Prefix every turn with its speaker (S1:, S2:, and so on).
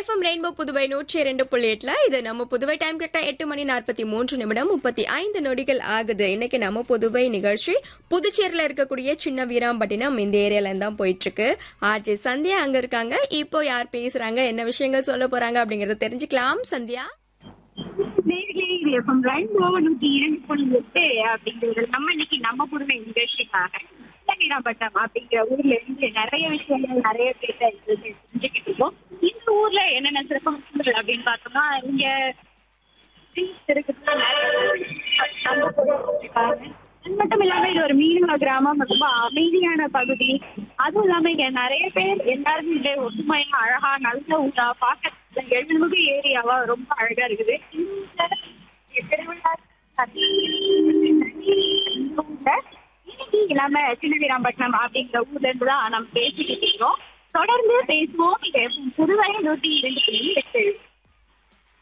S1: FM rainbow Puduvai நூற்றி இரண்டு புள்ளி எட்டுல இது நம்ம புதுவை டைம் கரெக்டா எட்டு மணி நாற்பத்தி மூன்று நிமிடம் முப்பத்தி ஐந்து நொடிகள் ஆகுது இன்னைக்கு நம்ம புதுவை நிகழ்ச்சி புதுச்சேரியில இருக்கக்கூடிய சின்ன வீராம்பட்டினம் இந்த ஏரியால இருந்து தான் போயிட்டு இருக்கு ஆர்ஜே சந்தியா அங்க இருக்காங்க இப்போ யார் பேசுறாங்க என்ன விஷயங்கள் சொல்ல போறாங்க அப்படிங்கறத தெரிஞ்சுக்கலாம் சந்தியா
S2: நேர்களே இது எஃப்எம் ரெயின்போ நூற்றி இரண்டு புள்ளி எட்டு அப்படிங்கிறது நம்ம இன்னைக்கு நம்ம புதுமை நிகழ்ச்சிக்காக வீராம்பட்டம் அப்படிங்கிற ஊர்ல இருந்து நிறைய விஷயங்கள் நிறைய பேர் தெரிஞ்சுக்கிட்டு இருக்கோம் இந்த ஊர்ல என்னென்ன சிறப்பு அப்படின்னு பார்த்தோம்னா இங்க streets இருக்குது, நிறைய நம்ம புதுமை இருக்காங்க. அது மட்டும் இல்லாம இது ஒரு மீனவ கிராமம் ரொம்ப அமைதியான பகுதி அதுவும் இல்லாம இங்க நிறைய பேர் எல்லாருமே இங்க ஒற்றுமையா அழகா நல்ல ஊரா பார்க்க எழுநூறு ஏரியாவா ரொம்ப அழகா இருக்குது இந்த திருவிழா இந்த ஊர்ல இன்னைக்கு நம்ம சின்ன வீராம்பட்டினம் அப்படிங்கிற ஊர்ல இருந்து தான் நம்ம பேசிக்கிட்டு இருக்கோம் தொடர்ந்து பேசுவோம் இது புதுவை நூத்தி இரண்டு புள்ளி எட்டு